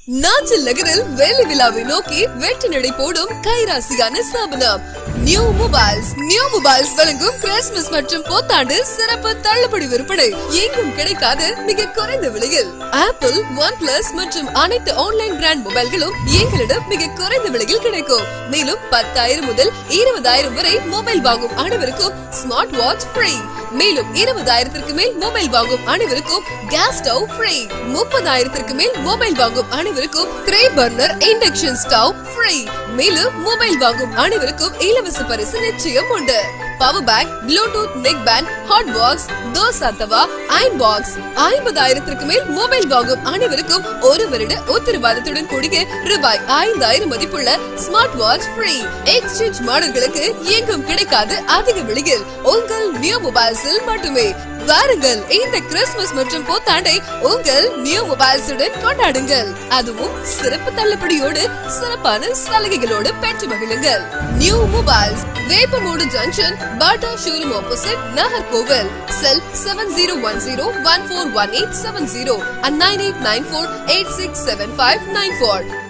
நாச்சில் நகரில் வேலை விழாவை நோக்கி வெற்றி நடை போடும் கைராசியான ஸ்தாபனம் நியூ மொபைல்ஸ் நியூ மொபைல்ஸ் வழங்கும் கிறிஸ்துமஸ் மற்றும் புத்தாண்டு சிறப்பு தள்ளுபடி விற்பனை எங்கும் கிடைக்காத மிக குறைந்த விலையில் ஆப்பிள் ஒன் பிளஸ் மற்றும் அனைத்து ஆன்லைன் பிராண்ட் மொபைல்களும் எங்களிடம் மிக குறைந்த விலையில் கிடைக்கும் மேலும் பத்தாயிரம் முதல் இருபதாயிரம் வரை மொபைல் வாங்கும் அனைவருக்கும் ஸ்மார்ட் வாட்ச் ஃப்ரீ மேலும் இருபதாயிரத்திற்கு மேல் மொபைல் வாங்கும் அனைவருக்கும் கேஸ் ஸ்டவ் ஃப்ரீ முப்பதாயிரத்திற்கு மேல் மொபைல் வாங்கும் அனைவருக்கும் three burner induction stove free மேலும் மொபைல் வாங்கும் அனைவருக்கும் இலவச பரிசு நிச்சயம் உண்டு power bank Bluetooth neck band hot box dosa tawa iron box ஐம்பதாயிரத்திற்கு மேல் மொபைல் வாங்கும் அனைவருக்கும் ஒரு வருட உத்தரவாதத்துடன் கூடிய ரூபாய் ஐந்தாயிரம் மதிப்புள்ள ஸ்மார்ட் வாட்ச் ஃப்ரீ எக்ஸ்சேஞ்ச் மாடல்களுக்கு எங்கும் கிடைக்காத அதிக விலையில் உங்கள் நியூ மொபைல்ஸில் மட்டுமே வாருங்கள் இந்த கிறிஸ்துமஸ் மற்றும் புத்தாண்டை உங்கள் நியூ மொபைல்ஸுடன் கொண்டாடுங்கள் அதுவும் சிறப்பு தள்ளுபடியோடு சிறப்பான சலுகைகளோடு பெற்று மகிழுங்கள் New Mobiles Veppamoodu junction Bata showroom opposite Nagercoil cell seven zero one zero one four one eight seven zero and nine eight nine four eight six seven five nine four